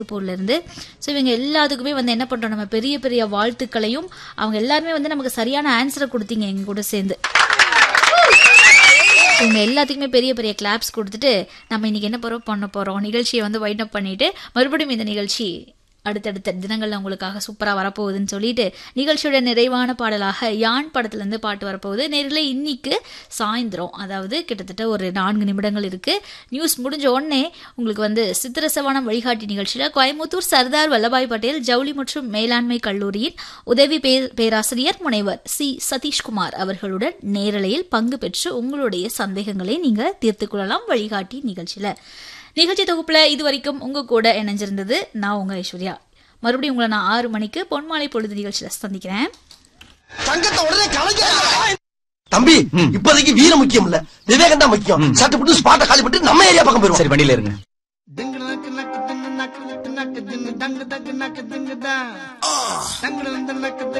திருப்பூர்ல இருந்து ஸோ இவங்க எல்லாத்துக்குமே வந்து என்ன பண்றோம் நம்ம பெரிய பெரிய வாழ்த்துக்களையும் அவங்க எல்லாருமே வந்து நமக்கு சரியான ஆன்சரை கொடுத்தீங்க எங்க கூட சேர்ந்து இவங்க எல்லாத்துக்குமே பெரிய பெரிய கிளாப்ஸ் கொடுத்துட்டு நம்ம இன்னைக்கு என்ன போறோம் பண்ண போறோம் நிகழ்ச்சியை வந்து வைண்ட் அப் பண்ணிட்டு மறுபடியும் இந்த நிகழ்ச்சி அடுத்தடுத்த தினங்கள்ல உங்களுக்காக சூப்பரா வரப்போகுதுன்னு சொல்லிட்டு நிகழ்ச்சியோட நிறைவான பாடலாக யான் படத்துல இருந்து பாட்டு வரப்போகுது நேரில் இன்னைக்கு சாயந்தரம் அதாவது கிட்டத்தட்ட ஒரு நான்கு நிமிடங்கள் இருக்கு நியூஸ் முடிஞ்ச உடனே உங்களுக்கு வந்து சித்திரசவானம் வழிகாட்டி நிகழ்ச்சியில கோயம்புத்தூர் சர்தார் வல்லபாய் பட்டேல் ஜவுளி மற்றும் மேலாண்மை கல்லூரியின் உதவி பே- பேராசிரியர் முனைவர் சி சதீஷ்குமார் அவர்களுடன் நேரலையில் பங்கு பெற்று உங்களுடைய சந்தேகங்களை நீங்க தீர்த்துக் கொள்ளலாம் வழிகாட்டி நிகழ்ச்சியில நிகழ்ச்சி தொகுப்புல இது வரைக்கும் உங்க கூட இணைஞ்சிருந்தது நான் உங்க ஐஸ்வர்யா மறுபடியும் உங்களை நான் ஆறு மணிக்கு பொன்மாலை பொழுது நிகழ்ச்சியில சந்திக்கிறேன் தங்கத்தை உடனே கலைக்க தம்பி இப்போதைக்கு வீர முக்கியம் இல்ல விவேகம் தான் முக்கியம் சட்டு புட்டு ஸ்பாட்ட காலி பண்ணிட்டு நம்ம ஏரியா பக்கம் போயிருவோம் சரி வண்டியில இருங்க Ding nak nak ding nak nak nak ding dang dang nak ding da. Dang dang nak